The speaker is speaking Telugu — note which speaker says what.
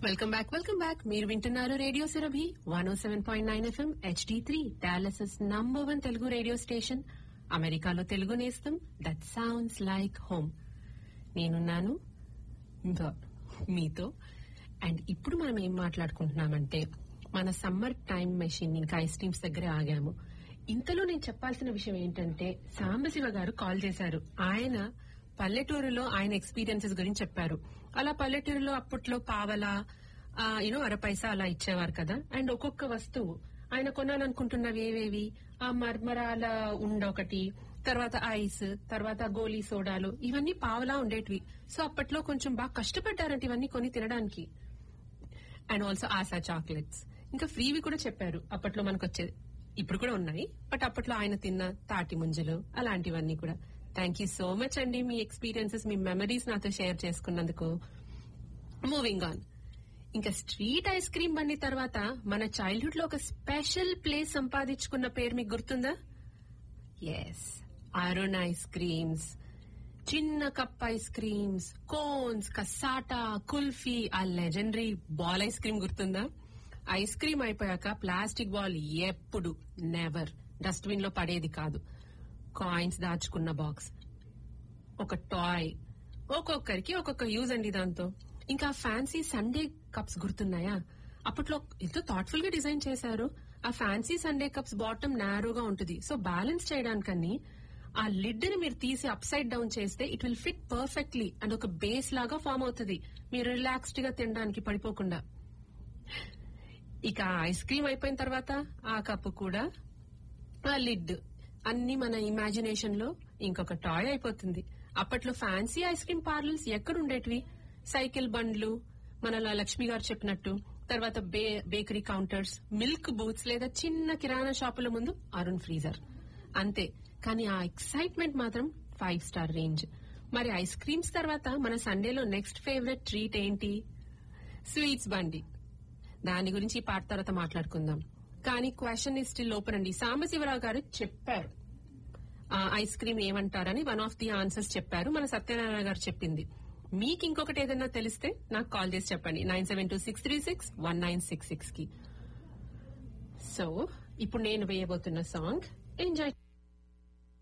Speaker 1: వెల్కమ్ బ్యాక్ వెల్కమ్ బ్యాక్ మీరు వింటున్నారు radio Surabhi one O seven point nine FM HD three డాలసస్ number one Telugu radio station అమెరికాలో తెలుగు నేస్తం దట్ సౌండ్స్ లైక్ హోమ్ నేనున్నాను ఇంకా మీతో అండ్ ఇప్పుడు మనం ఏం మాట్లాడుకుంటున్నామంటే మన సమ్మర్ టైం మెషిన్ ఇంకా ఐస్ క్రీమ్స్ దగ్గర ఆగాము ఇంతలో నేను చెప్పాల్సిన విషయం ఏంటంటే సాంబశివ గారు కాల్ చేశారు ఆయన పల్లెటూరులో ఆయన ఎక్స్పీరియన్సెస్ గురించి చెప్పారు అలా పల్లెటూరులో అప్పట్లో పావలా యూనో అర పైసా అలా ఇచ్చేవారు కదా అండ్ ఒక్కొక్క వస్తువు ఆయన కొనాలనుకుంటున్నవి ఏవేవి ఆ మర్మరాల ఉండ ఒకటి తర్వాత ఐస్ తర్వాత గోలీ సోడాలు ఇవన్నీ పావలా ఉండేటివి సో అప్పట్లో కొంచెం బాగా కష్టపడ్డారంట ఇవన్నీ కొని తినడానికి అండ్ ఆల్సో ఆశా చాక్లెట్స్ ఇంకా ఫ్రీవి కూడా చెప్పారు అప్పట్లో మనకు వచ్చేది ఇప్పుడు కూడా ఉన్నాయి బట్ అప్పట్లో ఆయన తిన్న తాటి ముంజలు అలాంటివన్నీ కూడా థ్యాంక్ యూ సో మచ్ అండి మీ ఎక్స్పీరియన్సెస్ మీ మెమరీస్ నాతో షేర్ చేసుకున్నందుకు మూవింగ్ ఆన్ ఇంకా స్ట్రీట్ ఐస్ క్రీమ్ బండి తర్వాత మన చైల్డ్హుడ్ లో ఒక స్పెషల్ ప్లేస్ సంపాదించుకున్న పేరు మీకు గుర్తుందా ఎస్ అరుణ్ ఐస్ క్రీమ్స్ చిన్న cup ice creams cones cassata kulfi ఆ లెజెండరీ బాల్ ఐస్ క్రీమ్ గుర్తుందా ఐస్ క్రీమ్ అయిపోయాక ప్లాస్టిక్ బాల్ ఎప్పుడు నెవర్ డస్ట్బిన్ లో పడేది కాదు కాయిన్స్ దాచుకున్న బాక్స్ ఒక టాయ్ ఒక్కొక్కరికి ఒక్కొక్క యూజ్ అండి దాంతో ఇంకా ఫ్యాన్సీ సండే కప్స్ గుర్తున్నాయా అప్పట్లో ఎంతో థాట్ఫుల్ గా డిజైన్ చేశారు ఆ ఫ్యాన్సీ సండే కప్స్ బాటమ్ నారోగా ఉంటుంది సో బ్యాలెన్స్ చేయడానికని ఆ లిడ్ ని మీరు తీసి అప్ సైడ్ డౌన్ చేస్తే it will fit perfectly and ఒక బేస్ లాగా ఫామ్ అవుతుంది మీరు రిలాక్స్డ్ గా తినడానికి పడిపోకుండా ఇక ఐస్ క్రీమ్ అయిపోయిన తర్వాత ఆ కప్పు కూడా ఆ లిడ్ అన్ని మన ఇమాజినేషన్ లో ఇంకొక టాయ్ అయిపోతుంది అప్పట్లో ఫ్యాన్సీ ఐస్ క్రీమ్ పార్లర్స్ ఎక్కడుండేటివి సైకిల్ బండ్లు మన లక్ష్మి గారు చెప్పినట్టు తర్వాత బేకరీ కౌంటర్స్ మిల్క్ బూత్స్ లేదా చిన్న కిరాణా షాపుల ముందు అరుణ్ ఫ్రీజర్ అంతే కానీ ఆ ఎక్సైట్మెంట్ మాత్రం ఫైవ్ స్టార్ రేంజ్ మరి ఐస్ క్రీమ్స్ తర్వాత మన సండేలో నెక్స్ట్ ఫేవరెట్ ట్రీట్ ఏంటి స్వీట్స్ బండి దాని గురించి ఈ పాట తర్వాత మాట్లాడుకుందాం కానీ క్వశ్చన్ ఇస్ స్టిల్ ఓపెన్ అండి సాంబశివరావు గారు చెప్పారు ఐస్ క్రీమ్ ఏమంటారని వన్ ఆఫ్ ది ఆన్సర్స్ చెప్పారు మన సత్యనారాయణ గారు చెప్పింది మీకు ఇంకొకటి ఏదైనా తెలిస్తే నాకు కాల్ చేసి చెప్పండి nine seven two six three six one nine six six కి సో ఇప్పుడు నేను వేయబోతున్న సాంగ్ ఎంజాయ్